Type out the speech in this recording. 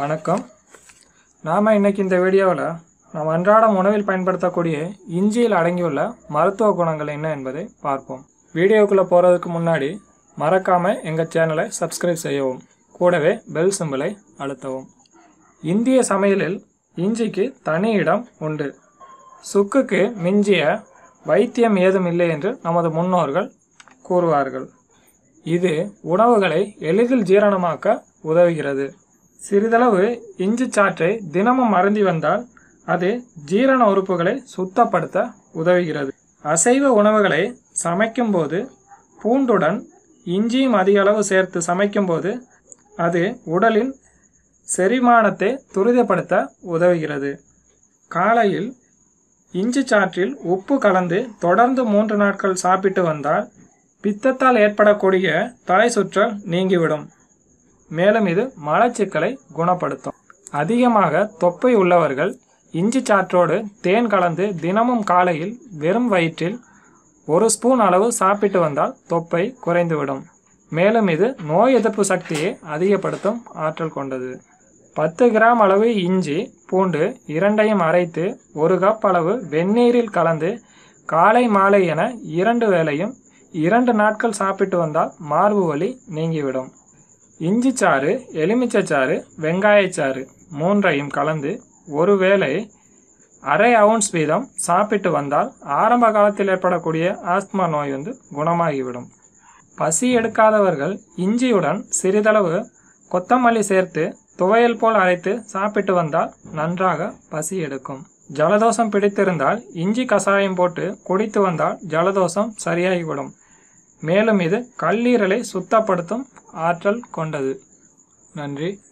வணக்கம் நாம் இன்னைக்கு இந்த வீடியோவில் நாம் அன்றாடம் உணவில் பயன்படுத்தக்கூடிய இஞ்சியில் அடங்கியுள்ள மருத்துவ குணங்கள் என்ன என்பதை பார்ப்போம் வீடியோக்குள்ளே போகிறதுக்கு முன்னாடி மறக்காமல் எங்கள் சேனலை சப்ஸ்கிரைப் செய்யவும் கூடவே பெல் சிம்பிளை அழுத்தவும் இந்திய சமையலில் இஞ்சிக்கு தனி இடம் உண்டு சுக்குக்கு மிஞ்சிய வைத்தியம் ஏதும் இல்லை என்று நமது முன்னோர்கள் கூறுவார்கள் இது உணவுகளை எளிதில் ஜீரணமாக்க உதவுகிறது சிறிதளவு இஞ்சி சாற்றை தினமும் அருந்தி வந்தால் அது ஜீரண உறுப்புகளை சுத்தப்படுத்த உதவுகிறது அசைவ உணவுகளை சமைக்கும்போது பூண்டுடன் இஞ்சியும் அதிக அளவு சேர்த்து சமைக்கும்போது அது உடலின் செரிமானத்தை துரிதப்படுத்த உதவுகிறது காலையில் இஞ்சி சாற்றில் உப்பு கலந்து தொடர்ந்து மூன்று நாட்கள் சாப்பிட்டு வந்தால் பித்தத்தால் ஏற்படக்கூடிய தலை சுற்றல் நீங்கிவிடும் மேலும் இது மலச்சிக்கலை குணப்படுத்தும் அதிகமாக தொப்பை உள்ளவர்கள் இஞ்சி சாற்றோடு தேன் கலந்து தினமும் காலையில் வெறும் வயிற்றில் ஒரு ஸ்பூன் அளவு சாப்பிட்டு வந்தால் தொப்பை குறைந்துவிடும் மேலும் இது நோய் எதிர்ப்பு சக்தியை அதிகப்படுத்தும் ஆற்றல் கொண்டது பத்து கிராம் அளவு இஞ்சி பூண்டு இரண்டையும் அரைத்து ஒரு கப் அளவு வெந்நீரில் கலந்து காலை மாலை என இரண்டு வேளையும் இரண்டு நாட்கள் சாப்பிட்டு வந்தால் மார்பு வலி நீங்கிவிடும் இஞ்சி சாறு எலுமிச்சைச்சாறு வெங்காயச்சாறு மூன்றையும் கலந்து ஒரு வேளை அரை அவுன்ஸ் வீதம் சாப்பிட்டு வந்தால் ஆரம்ப காலத்தில் ஏற்படக்கூடிய ஆஸ்துமா நோய் வந்து குணமாகிவிடும் பசி எடுக்காதவர்கள் இஞ்சியுடன் சிறிதளவு கொத்தமல்லி சேர்த்து துவையல் போல் அரைத்து சாப்பிட்டு வந்தால் நன்றாக பசி எடுக்கும் ஜலதோஷம் பிடித்திருந்தால் இஞ்சி கஷாயம் போட்டு குடித்து வந்தால் ஜலதோஷம் சரியாகிவிடும் மேலும் இது கல்லீரலை சுத்தப்படுத்தும் ஆற்றல் கொண்டது நன்றி